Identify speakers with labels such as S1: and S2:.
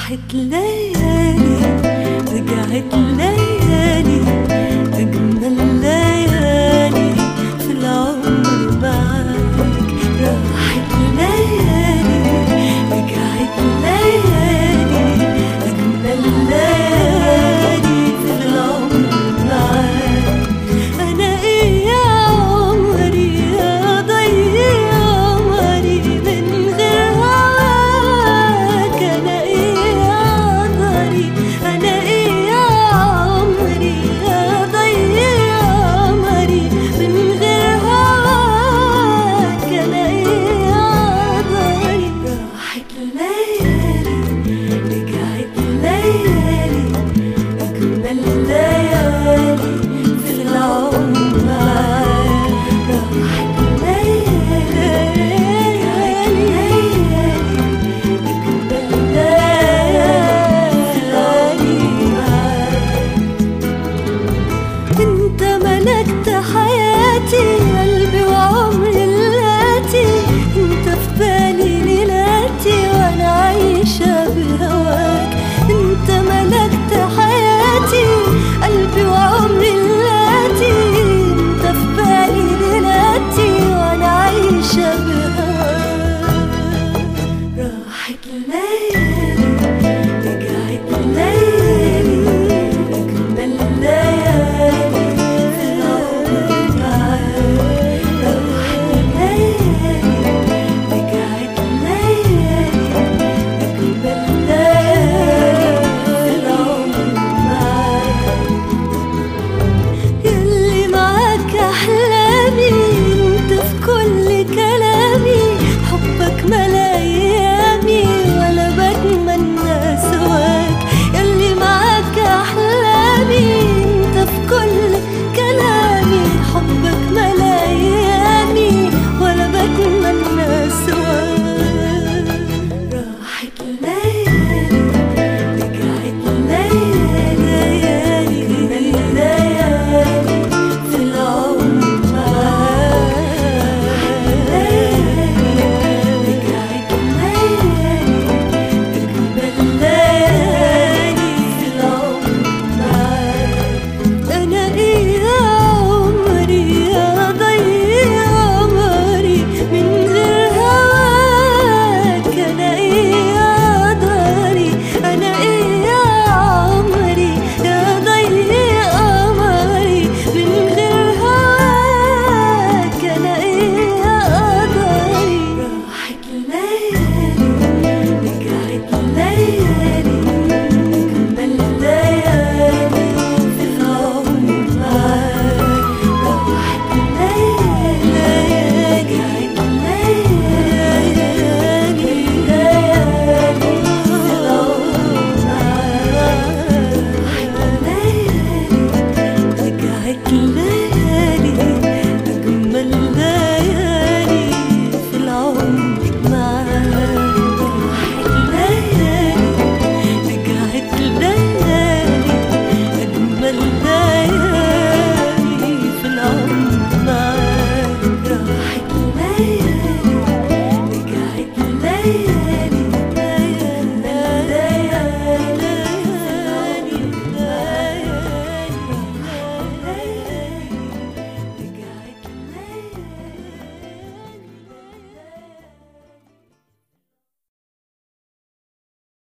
S1: راحت ليالي رجعت ليالي أجمل ليالي في العمر معاك راحت ليالي رجعت ليالي أجمل ليالي في العمر معاك أنا إيه يا عمري يا ضيع عمري من غير هواك أنا إيه يا ضري أنا إيه يا عمري يا ضيع عمري من غير هواك أنا إيه يا ضري راحت ليالي رجعت ليالي أجمل ليالي في العمر معاك راحت ليالي رجعت ليالي أجمل ليالي معاك انت ملكت حياتي قلبي وعمري اللاتي انت في بالي ليلاتي وانا عايشة بهواك انت ملكت حياتي قلبي وعمري اللاتي انت في بالي ليلاتي وانا عايشة بهواك راحت ليالي رجعت ليالي أجمل ليالي في العمر معاك راحت ليالي رجعت ليالي أجمل ليالي في العمر معاك يلي معاك أحلامي انت في كل كلامي حبك ملا أيامي ولا بتمنى سواك يلي معاك أحلامي انت في كل كلامي حبك ملا أيامي ولا بتمنى سواك راحت ليالي رجعت ليالي ليالي في العمر معاك رجعت ليالي أجمل ليالي في العمر معاك أنا إيه يا عمري يا ضيع عمري من غير هواك أنا إيه يا داري أنا إيه يا عمري يا ضيع عمري من غير هواك أنا إيه يا داري راحت ليالي رجعت ليالي أجمل ليالي في العمر معاك راحت ليالي رجعت ليالي ليالي في العمر معاك راحت ليالي رجعت ليالي أجمل ليالي في العمر معاك